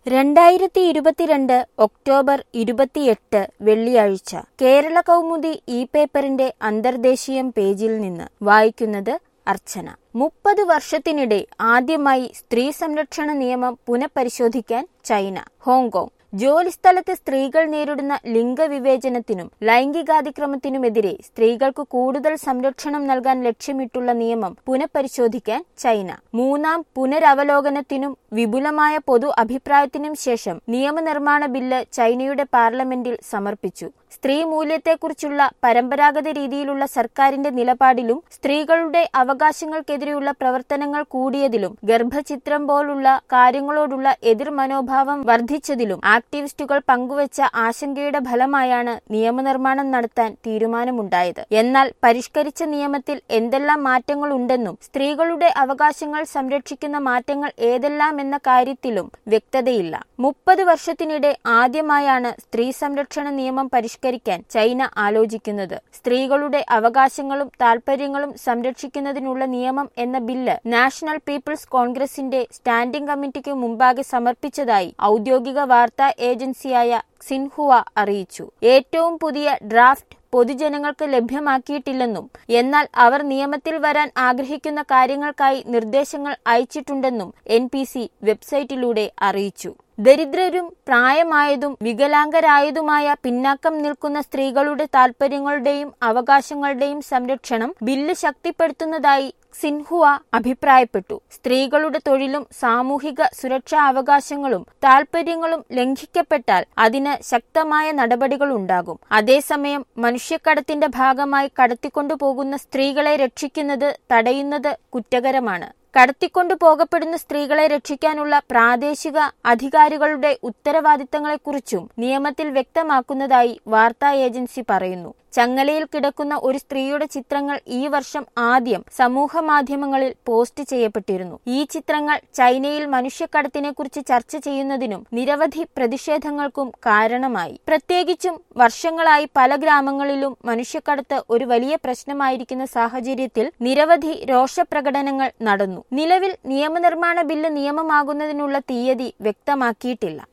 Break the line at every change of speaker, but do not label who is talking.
രണ്ടായിരത്തി ഇരുപത്തിരണ്ട് ഒക്ടോബർ ഇരുപത്തിയെട്ട് വെള്ളിയാഴ്ച കേരള കൗമുദി ഇ പേപ്പറിന്റെ അന്തർദേശീയം പേജിൽ നിന്ന് വായിക്കുന്നത് അർച്ചന മുപ്പത് വർഷത്തിനിടെ ആദ്യമായി സ്ത്രീ സംരക്ഷണ നിയമം പുനഃപരിശോധിക്കാൻ ചൈന ഹോങ്കോങ് ജോലിസ്ഥലത്ത് സ്ത്രീകൾ നേരിടുന്ന ലിംഗവിവേചനത്തിനും ലൈംഗികാതിക്രമത്തിനുമെതിരെ സ്ത്രീകൾക്ക് കൂടുതൽ സംരക്ഷണം നൽകാൻ ലക്ഷ്യമിട്ടുള്ള നിയമം പുനഃപരിശോധിക്കാൻ ചൈന മൂന്നാം പുനരവലോകനത്തിനും വിപുലമായ പൊതു അഭിപ്രായത്തിനും ശേഷം നിയമനിർമ്മാണ ബില്ല് ചൈനയുടെ പാർലമെന്റിൽ സമർപ്പിച്ചു സ്ത്രീ മൂല്യത്തെക്കുറിച്ചുള്ള പരമ്പരാഗത രീതിയിലുള്ള സർക്കാരിന്റെ നിലപാടിലും സ്ത്രീകളുടെ അവകാശങ്ങൾക്കെതിരെയുള്ള പ്രവർത്തനങ്ങൾ കൂടിയതിലും ഗർഭചിത്രം പോലുള്ള കാര്യങ്ങളോടുള്ള എതിർ മനോഭാവം വർദ്ധിച്ചതിലും ആക്ടിവിസ്റ്റുകൾ പങ്കുവച്ച ആശങ്കയുടെ ഫലമായാണ് നിയമനിർമ്മാണം നടത്താൻ തീരുമാനമുണ്ടായത് എന്നാൽ പരിഷ്കരിച്ച നിയമത്തിൽ എന്തെല്ലാം മാറ്റങ്ങൾ ഉണ്ടെന്നും സ്ത്രീകളുടെ അവകാശങ്ങൾ സംരക്ഷിക്കുന്ന മാറ്റങ്ങൾ ഏതെല്ലാം എന്ന കാര്യത്തിലും വ്യക്തതയില്ല മുപ്പത് വർഷത്തിനിടെ ആദ്യമായാണ് സ്ത്രീ സംരക്ഷണ നിയമം പരിഷ്കരിക്കാൻ ചൈന ആലോചിക്കുന്നത് സ്ത്രീകളുടെ അവകാശങ്ങളും താൽപര്യങ്ങളും സംരക്ഷിക്കുന്നതിനുള്ള നിയമം എന്ന ബില്ല് നാഷണൽ പീപ്പിൾസ് കോൺഗ്രസിന്റെ സ്റ്റാൻഡിംഗ് കമ്മിറ്റിക്ക് മുമ്പാകെ സമർപ്പിച്ചതായി ഔദ്യോഗിക വാർത്താ ഏജൻസിയായ സിൻഹുവ അറിയിച്ചു ഏറ്റവും പുതിയ ഡ്രാഫ്റ്റ് പൊതുജനങ്ങൾക്ക് ലഭ്യമാക്കിയിട്ടില്ലെന്നും എന്നാൽ അവർ നിയമത്തിൽ വരാൻ ആഗ്രഹിക്കുന്ന കാര്യങ്ങൾക്കായി നിർദ്ദേശങ്ങൾ അയച്ചിട്ടുണ്ടെന്നും എൻ വെബ്സൈറ്റിലൂടെ അറിയിച്ചു ദരിദ്രരും പ്രായമായതും വികലാംഗരായതുമായ പിന്നാക്കം നിൽക്കുന്ന സ്ത്രീകളുടെ താൽപര്യങ്ങളുടെയും അവകാശങ്ങളുടെയും സംരക്ഷണം ബില്ല് ശക്തിപ്പെടുത്തുന്നതായി സിൻഹുവ അഭിപ്രായപ്പെട്ടു സ്ത്രീകളുടെ തൊഴിലും സാമൂഹിക സുരക്ഷാ അവകാശങ്ങളും താൽപര്യങ്ങളും ലംഘിക്കപ്പെട്ടാൽ അതിന് ശക്തമായ നടപടികൾ ഉണ്ടാകും അതേസമയം മനുഷ്യക്കടത്തിന്റെ ഭാഗമായി കടത്തിക്കൊണ്ടുപോകുന്ന സ്ത്രീകളെ രക്ഷിക്കുന്നത് തടയുന്നത് കുറ്റകരമാണ് കടത്തിക്കൊണ്ടു പോകപ്പെടുന്ന സ്ത്രീകളെ രക്ഷിക്കാനുള്ള പ്രാദേശിക അധികാരികളുടെ ഉത്തരവാദിത്തങ്ങളെക്കുറിച്ചും നിയമത്തിൽ വ്യക്തമാക്കുന്നതായി വാർത്താ ഏജൻസി പറയുന്നു ചങ്ങലയിൽ കിടക്കുന്ന ഒരു സ്ത്രീയുടെ ചിത്രങ്ങൾ ഈ വർഷം ആദ്യം സമൂഹ മാധ്യമങ്ങളിൽ പോസ്റ്റ് ചെയ്യപ്പെട്ടിരുന്നു ഈ ചിത്രങ്ങൾ ചൈനയിൽ മനുഷ്യക്കടത്തിനെക്കുറിച്ച് ചർച്ച ചെയ്യുന്നതിനും നിരവധി പ്രതിഷേധങ്ങൾക്കും കാരണമായി പ്രത്യേകിച്ചും വർഷങ്ങളായി പല ഗ്രാമങ്ങളിലും മനുഷ്യക്കടത്ത് ഒരു വലിയ പ്രശ്നമായിരിക്കുന്ന സാഹചര്യത്തിൽ നിരവധി രോഷപ്രകടനങ്ങൾ നടന്നു നിലവിൽ നിയമനിർമ്മാണ ബില്ല് നിയമമാകുന്നതിനുള്ള തീയതി വ്യക്തമാക്കിയിട്ടില്ല